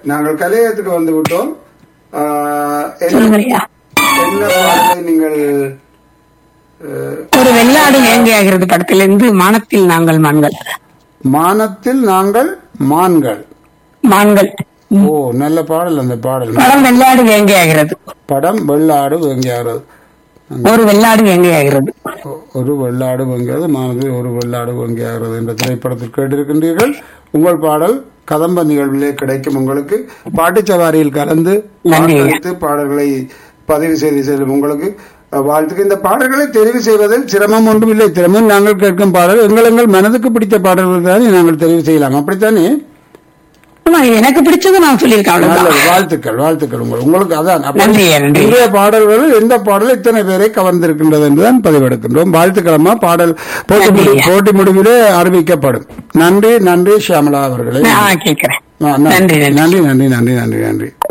நாங்கள் கலையத்துக்கு வந்து விட்டோம் ஆஹ், என்ன சொல்லுங்க ஐயா என்ன பாடலை நீங்கள் அஹ், ஒரு வெள்ளாடு வேங்கையாகிறது படத்திலிருந்து மானத்தில் நாங்கள் மான்கள் மானத்தில் நாங்கள் மான்கள் மான்கள் ஓ நல்ல பாடல் அந்த பாடல் படம் வெள்ளாடு வேங்கையாகிறது படம் வெள்ளாடு வெங்காறது ஒரு வெள்ளாடு வேங்கையாகிறது ஒரு வெள்ளாடு வெங்கிறது மானத்தில் ஒரு வெள்ளாடு வெங்காகிறது என்ற திரைப்படத்தில் கேட்டிருக்கின்றீர்கள் உங்கள் பாடல் கதம்ப நிகழ்விலே கிடைக்கும் உங்களுக்கு பாட்டுச் சவாரியில் கலந்து நன்றி. வாக்களித்து பாடல்களை பதிவு செய்து செல்லும் உங்களுக்கு அஹ், வாழ்த்துக்கு இந்த பாடல்களை தெரிவு செய்வதில் சிரமம் ஒன்றும் இல்லை திறமும் நாங்கள் கேட்கும் பாடல் எங்கள் எங்கள் மனதுக்கு பிடித்த பாடல்கள் தானே நாங்கள் தெரிவு செய்யலாம் அப்படித்தானே ஆமா, எனக்கு பிடிச்சது நான் சொல்லியிருக்கேன் அவ்வளவுதான் நல்லது வாழ்த்துக்கள் வாழ்த்துக்கள் உங்களுக்கு உங்களுக்கு அதான் அப்ப நன்றி, நன்றி. இன்றைய பாடல்களில் எந்த பாடல் இத்தனை பேரை கவர்ந்திருக்கின்றது என்றுதான் பதிவெடுக்கின்றோம் வாழ்த்துக்களமா பாடல் போட்டி நன்றி. முடி- போட்டி முடிவிலே அறிவிக்கப்படும் நன்றி நன்றி ஷியாமலா அவர்களே நான் கேட்கிறேன் ஆ, நன்றி நன்றி, நன்றி. நன்றி நன்றி நன்றி நன்றி நன்றி